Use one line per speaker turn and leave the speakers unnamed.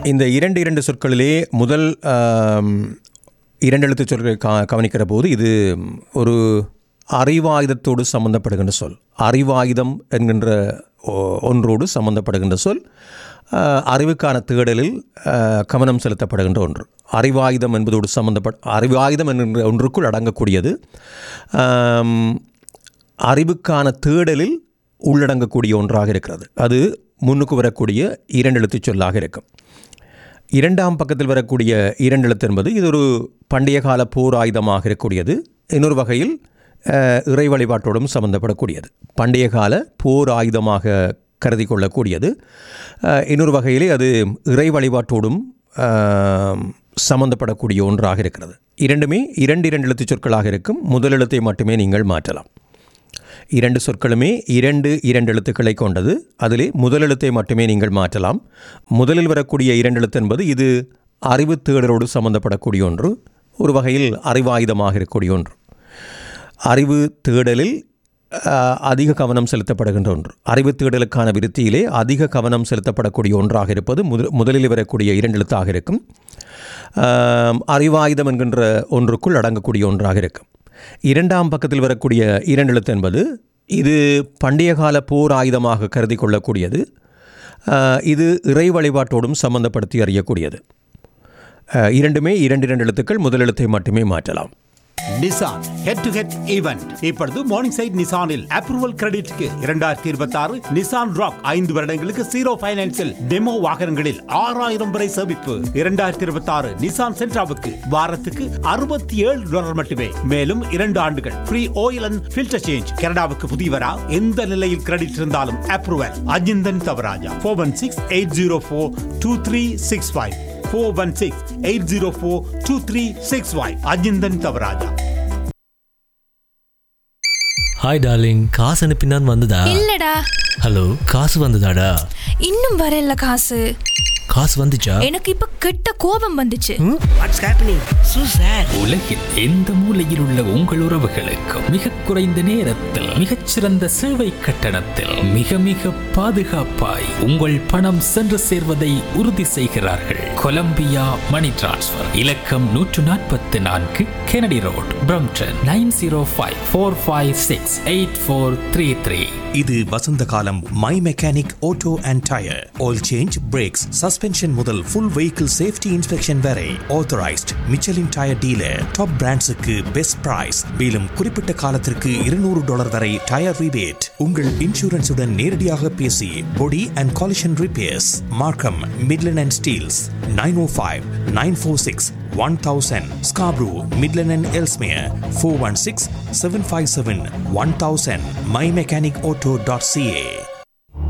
இந்த இரண்டு இரண்டு சொற்களிலே முதல் ஆம், இரண்டு எழுத்து சொற்களை கா கவனிக்கிற போது இது ஒரு அறிவாயுதத்தோடு சம்பந்தப்படுகின்ற சொல் அறிவாயுதம் என்கின்ற ஒ- ஒன்றோடு சம்பந்தப்படுகின்ற சொல் ஆ, அறிவுக்கான தேடலில் ஆ, கவனம் செலுத்தப்படுகின்ற ஒன்று அறிவாயுதம் என்பதோடு சம்பந்தப்பட்ட அறிவாயுதம் என்கின்ற ஒன்றுக்குள் அடங்கக்கூடியது ஆம், அறிவுக்கான தேடலில் உள்ளடங்கக்கூடிய ஒன்றாக இருக்கிறது அது முன்னுக்கு வரக்கூடிய இரண்டு எழுத்துச் சொல்லாக இருக்கும் இரண்டாம் பக்கத்தில் வரக்கூடிய இரண்டு எழுத்து என்பது இது ஒரு பண்டைய கால போர் ஆயுதமாக இருக்கக்கூடியது இன்னொரு வகையில் அஹ், இறை வழிபாட்டோடும் சம்பந்தப்படக்கூடியது பண்டைய கால போர் ஆயுதமாக கருதி கொள்ளக்கூடியது அஹ், இன்னொரு வகையிலே அது இறை வழிபாட்டோடும் அஹ், சம்பந்தப்படக்கூடிய ஒன்றாக இருக்கிறது இரண்டுமே இரண்டு இரண்டு எழுத்துச் சொற்களாக இருக்கும் முதல் எழுத்தை மட்டுமே நீங்கள் மாற்றலாம் இரண்டு சொற்களுமே இரண்டு இரண்டு எழுத்துக்களை கொண்டது அதிலே முதல் எழுத்தை மட்டுமே நீங்கள் மாற்றலாம் முதலில் வரக்கூடிய இரண்டு எழுத்து என்பது இது அறிவு தேடலோடு சம்பந்தப்படக்கூடிய ஒன்று ஒரு வகையில் அறிவாயுதமாக இருக்கக்கூடிய ஒன்று அறிவு தேடலில் ஆஹ், அதிக கவனம் செலுத்தப்படுகின்ற ஒன்று அறிவு தேடலுக்கான விருத்தியிலே அதிக கவனம் செலுத்தப்படக்கூடிய ஒன்றாக இருப்பது முதல் முதலில் வரக்கூடிய இரண்டு எழுத்தாக இருக்கும் ஆம், அறிவாயுதம் என்கின்ற ஒன்றுக்குள் அடங்கக்கூடிய ஒன்றாக இருக்கும் இரண்டாம் பக்கத்தில் வரக்கூடிய இரண்டு எழுத்து என்பது இது பண்டைய கால போர் ஆயுதமாக கருதி கொள்ளக்கூடியது ஆஹ், இது இறை வழிபாட்டோடும் சம்பந்தப்படுத்தி அறியக்கூடியது ஆஹ், இரண்டுமே இரண்டு இரண்டு எழுத்துக்கள் முதல் எழுத்தை மட்டுமே மாற்றலாம்
Nissan head to head event இப்பொழுது மார்னிங் சைட் நிசானில் அப்ரூவல் கிரெடிட்க்கு இரண்டாயிரத்தி இருபத்தி ஆறு நிசான் ராக் ஐந்து வருடங்களுக்கு ஜீரோ பைனான்சில் டெமோ வாகனங்களில் ஆறாயிரம் வரை சேமிப்பு இரண்டாயிரத்தி இருபத்தி ஆறு நிசான் சென்ட்ராவுக்கு வாரத்துக்கு அறுபத்தி ஏழு டாலர் மட்டுமே மேலும் இரண்டு ஆண்டுகள் free oil and filter change கனடாவுக்கு புதியவரா எந்த நிலையில் கிரெடிட் இருந்தாலும் approval Ajinthan Thavarajah four one six eight zero four two three six five four one six eight zero four two three six five Ajinthan Thavarajah
hi darling காசு அனுப்பினான் வந்ததா
இல்லடா
ஹலோ காசு வந்ததாடா
இன்னும் வரல காசு
காசு வந்துச்சா
எனக்கு இப்ப கெட்ட கோபம் வந்துச்சு
வாட்ஸ் ஹேப்பனிங் சூ சார்
உலகில் எந்த மூலையில் உள்ள உங்கள் உறவுகளுக்கும் மிக குறைந்த நேரத்தில் மிகச்சிறந்த சேவை கட்டணத்தில் மிக மிக பாதுகாப்பாய் உங்கள் பணம் சென்று சேர்வதை உறுதி செய்கிறார்கள் கொலம்பியா மணி டிரான்ஸ்ஃபர் இலக்கம் நூற்று நாற்பத்தி நான்கு Kennedy road Brampton nine zero five four five six eight four three three
இது வசந்த காலம் my mechanic auto and tyre oil change brakes suspension முதல் ஃபுல் வெஹிக்கிள் சேஃப்டி இன்ஸ்பெக்ஷன் வரை authorised Michelin tyre dealer top பிராண்ட்ஸுக்கு best price மேலும் குறிப்பிட்ட காலத்திற்கு இருநூறு டாலர் வரை டயர் ரிபேட் உங்கள் இன்சூரன்ஸுடன் நேரடியாக பேசி body and collision repairs Markham Midland and Steeles nine O five nine four six one thousand Scarborough Midland and Ellesmere four one six seven five seven one thousand my mechanic auto dot CA